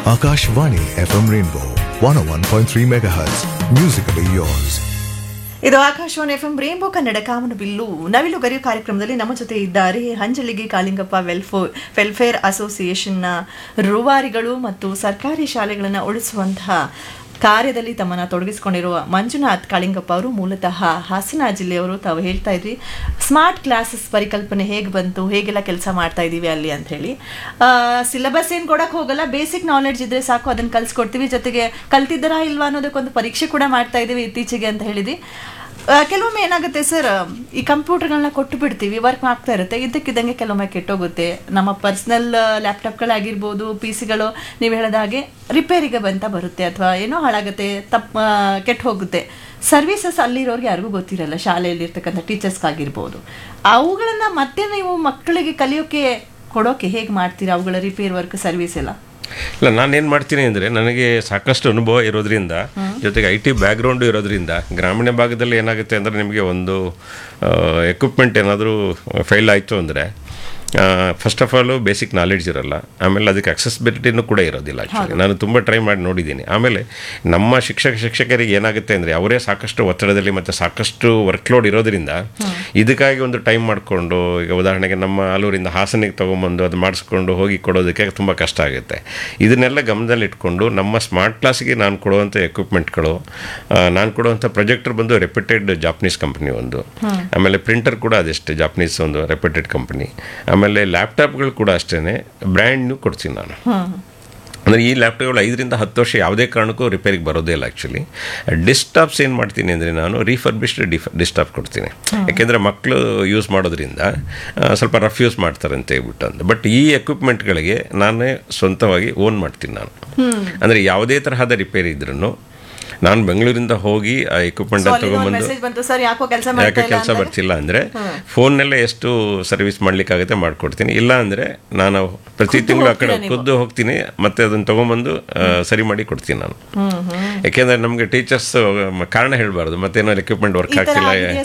Akashvani FM Rainbow 101.3 MHz. Musically yours. ಇದು Akashvani F M rainbow Kannada ಕಾಮನ ಬಿಲ್ಲು ನವಿಲು ಗರಿಯು ಕಾರ್ಯಕ್ರಮದಲ್ಲಿ ನಮ್ಮ ಜೊತೆ ಇದ್ದಾರೆ ಹಂಜಲಿಗೆ ಕಾಳಿಂಗಪ್ಪ ವೆಲ್ಫೋ ವೆಲ್ಫೇರ್ ಅಸೋಸಿಯೇಷನ್ನ ರೂವಾರಿಗಳು ಮತ್ತು ಸರ್ಕಾರಿ ಶಾಲೆಗಳನ್ನು ಉಳಿಸುವಂತಹ ಕಾರ್ಯದಲ್ಲಿ ತಮ್ಮನ್ನು ತೊಡಗಿಸಿಕೊಂಡಿರುವ ಮಂಜುನಾಥ್ ಕಾಳಿಂಗಪ್ಪ ಅವರು ಮೂಲತಃ ಹಾಸನ ಜಿಲ್ಲೆಯವರು ತಾವು ಹೇಳ್ತಾ ಇದ್ರಿ ಸ್ಮಾರ್ಟ್ ಕ್ಲಾಸಸ್ ಪರಿಕಲ್ಪನೆ ಹೇಗೆ ಬಂತು ಹೇಗೆಲ್ಲ ಕೆಲಸ ಮಾಡ್ತಾ ಇದ್ದೀವಿ ಅಲ್ಲಿ ಅಂತ ಹೇಳಿ ಸಿಲೆಬಸ್ ಏನು ಕೊಡಕ್ಕೆ ಹೋಗಲ್ಲ ಬೇಸಿಕ್ ನಾಲೆಡ್ಜ್ ಇದ್ರೆ ಸಾಕು ಅದನ್ನು ಕಲಿಸ್ಕೊಡ್ತೀವಿ ಜೊತೆಗೆ ಕಲ್ತಿದ್ದರಾ ಇಲ್ವಾ ಅನ್ನೋದಕ್ಕೊಂದು ಪರೀಕ್ಷೆ ಕೂಡ ಮಾಡ್ತಾ ಇದ್ದೀವಿ ಇತ್ತೀಚೆಗೆ ಅಂತ ಹೇಳಿದ್ವಿ ಆ, ಕೆಲವೊಮ್ಮೆ ಏನಾಗುತ್ತೆ ಸರ್ ಈ ಕಂಪ್ಯೂಟರ್ಗಳನ್ನ ಕೊಟ್ಟು ಬಿಡ್ತೀವಿ ವರ್ಕ್ ಆಗ್ತಾ ಇರುತ್ತೆ ಇದ್ದಕ್ಕಿದ್ದಂಗೆ ಕೆಲವೊಮ್ಮೆ ಕೆಟ್ಟೋಗುತ್ತೆ ನಮ್ಮ ಪರ್ಸ್ನಲ್ ಲ್ಯಾಪ್ಟಾಪ್ಗಳಾಗಿರ್ಬೋದು ಪಿ ಸಿಗಳು ನೀವು ಹೇಳಿದ ಹಾಗೆ ರಿಪೇರಿಗೆ ಬಂತ ಬರುತ್ತೆ ಅಥವಾ ಏನೋ ಹಾಳಾಗುತ್ತೆ ತಪ್ಪ ಕೆಟ್ಟು ಹೋಗುತ್ತೆ ಸರ್ವಿಸಸ್ ಅಲ್ಲಿರೋರ್ಗೆ ಯಾರಿಗೂ ಗೊತ್ತಿರಲ್ಲ ಶಾಲೆಯಲ್ಲಿ ಇರ್ತಕ್ಕಂಥ ಟೀಚರ್ಸ್ಗಾಗಿರ್ಬೋದು ಅವುಗಳನ್ನು ಮತ್ತೆ ನೀವು ಮಕ್ಕಳಿಗೆ ಕಲಿಯೋಕೆ ಕೊಡೋಕೆ ಹೇಗೆ ಮಾಡ್ತೀರಾ ಅವುಗಳ ರಿಪೇರ್ ವರ್ಕ್ ಸರ್ವಿಸ್ ಎಲ್ಲ ಇಲ್ಲ ನಾನೇನು ಮಾಡ್ತೀನಿ ಅಂದರೆ ನನಗೆ ಸಾಕಷ್ಟು ಅನುಭವ ಇರೋದ್ರಿಂದ ಜೊತೆಗೆ ಐ ಟಿ ಬ್ಯಾಕ್ಗ್ರೌಂಡು ಇರೋದ್ರಿಂದ ಗ್ರಾಮೀಣ ಭಾಗದಲ್ಲಿ ಏನಾಗುತ್ತೆ ಅಂದರೆ ನಿಮಗೆ ಒಂದು ಎಕ್ವಿಪ್ಮೆಂಟ್ ಏನಾದರೂ ಫೈಲ್ ಆಯಿತು ಅಂದರೆ first of all basic knowledge ಇರಲ್ಲ ಆಮೇಲೆ ಅದಕ್ಕೆ ಅಕ್ಸೆಸಿಬಿಲಿಟಿನೂ ಕೂಡ ಇರೋದಿಲ್ಲ ಆ್ಯಕ್ಚುಲಿ ನಾನು ತುಂಬ ಟ್ರೈ ಮಾಡಿ ನೋಡಿದ್ದೀನಿ ಆಮೇಲೆ ನಮ್ಮ ಶಿಕ್ಷಕ ಶಿಕ್ಷಕರಿಗೆ ಏನಾಗುತ್ತೆ ಅಂದರೆ ಅವರೇ ಸಾಕಷ್ಟು ಒತ್ತಡದಲ್ಲಿ ಮತ್ತು ಸಾಕಷ್ಟು ವರ್ಕ್ಲೋಡ್ ಇರೋದ್ರಿಂದ ಇದಕ್ಕಾಗಿ ಒಂದು ಟೈಮ್ ಮಾಡಿಕೊಂಡು ಈಗ ಉದಾಹರಣೆಗೆ ನಮ್ಮ ಆಲೂರಿಂದ ಹಾಸನಿಗೆ ತೊಗೊಂಬಂದು ಅದು ಮಾಡಿಸ್ಕೊಂಡು ಹೋಗಿ ಕೊಡೋದಕ್ಕೆ ತುಂಬ ಕಷ್ಟ ಆಗುತ್ತೆ ಇದನ್ನೆಲ್ಲ ಗಮನದಲ್ಲಿ ಇಟ್ಕೊಂಡು ನಮ್ಮ ಸ್ಮಾರ್ಟ್ ಕ್ಲಾಸಿಗೆ ನಾನು ಕೊಡುವಂಥ ಎಕ್ವಿಪ್ಮೆಂಟ್ಗಳು ನಾನು ಕೊಡುವಂಥ ಪ್ರೊಜೆಕ್ಟರ್ ಬಂದು ರೆಪ್ಯೂಟೆಡ್ ಜಾಪನೀಸ್ ಕಂಪ್ನಿ ಒಂದು ಆಮೇಲೆ ಪ್ರಿಂಟರ್ ಕೂಡ ಅದೆಷ್ಟೇ ಜಾಪನೀಸ್ ಒಂದು ರೆಪ್ಯೂಟೆಡ್ ಕಂಪ್ನಿ ಆಮೇಲೆ ಲ್ಯಾಪ್ಟಾಪ್ಗಳು ಕೂಡ ಅಷ್ಟೇ ಬ್ರ್ಯಾಂಡ್ ನ್ಯೂ ಕೊಡ್ತೀನಿ ನಾನು ಅಂದರೆ ಈ ಲ್ಯಾಪ್ಟಾಪ್ಗಳು ಐದರಿಂದ ಹತ್ತು ವರ್ಷ ಯಾವುದೇ ಕಾರಣಕ್ಕೂ ರಿಪೇರಿಗೆ ಬರೋದೇ ಇಲ್ಲ ಆ್ಯಕ್ಚುಲಿ ಡಿಸ್ಟಾಪ್ಸ್ ಏನು ಮಾಡ್ತೀನಿ ಅಂದರೆ ನಾನು ರೀಫರ್ಬಿಶ್ಡ್ ಡಿಫ್ ಡಿಸ್ಟಾಪ್ ಕೊಡ್ತೀನಿ ಯಾಕೆಂದರೆ ಮಕ್ಕಳು ಯೂಸ್ ಮಾಡೋದ್ರಿಂದ ಆ, ಸ್ವಲ್ಪ ರಫ್ ಯೂಸ್ ಮಾಡ್ತಾರೆ ಅಂತ ಹೇಳ್ಬಿಟ್ಟು ಅಂದು ಬಟ್ ಈ ಎಕ್ವಿಪ್ಮೆಂಟ್ಗಳಿಗೆ ನಾನೇ ಸ್ವಂತವಾಗಿ ಓನ್ ಮಾಡ್ತೀನಿ ನಾನು ಅಂದರೆ ಯಾವುದೇ ತರಹದ ರಿಪೇರಿ ಇದ್ರೂ ನಾನು ಬೆಂಗಳೂರಿಂದ ಹೋಗಿ ಆ ಎಕ್ವಿಪ್ಮೆಂಟ್ ತೊಗೊಂಬಂದು ಮೆಸೇಜ್ ಬಂತು ಸರ್ ಯಾಕೋ ಕೆಲಸ ಯಾಕೆ ಮಾಡ್ತಾ ಇಲ್ಲ ಕೆಲಸ ಅಂದಾಗ? ಬರ್ತಿಲ್ಲ ಅಂದರೆ ಫೋನ್ನಲ್ಲೇ ಎಷ್ಟು ಸರ್ವಿಸ್ ಮಾಡ್ಲಿಕ್ಕಾಗುತ್ತೆ ಮಾಡಿಕೊಡ್ತೀನಿ ಇಲ್ಲ ಅಂದರೆ ನಾನು ಪ್ರತಿ ತಿಂಗಳು ಆ ಕಡೆ ಖುದ್ದು ಹೋಗ್ತೀನಿ ಮತ್ತೆ ಅದನ್ನು ತೊಗೊಂಬಂದು ಆ, ಸರಿ ಮಾಡಿ ಕೊಡ್ತೀನಿ ನಾನು ಯಾಕೆಂದರೆ ನಮಗೆ ಟೀಚರ್ಸ್ ಕಾರಣ ಹೇಳಬಾರ್ದು ಮತ್ತೇನೋ ಎಕ್ವಿಪ್ಮೆಂಟ್ ವರ್ಕ್ ಈ ತರ ಆಗ್ತಿಲ್ಲ ಆಗಿದೆ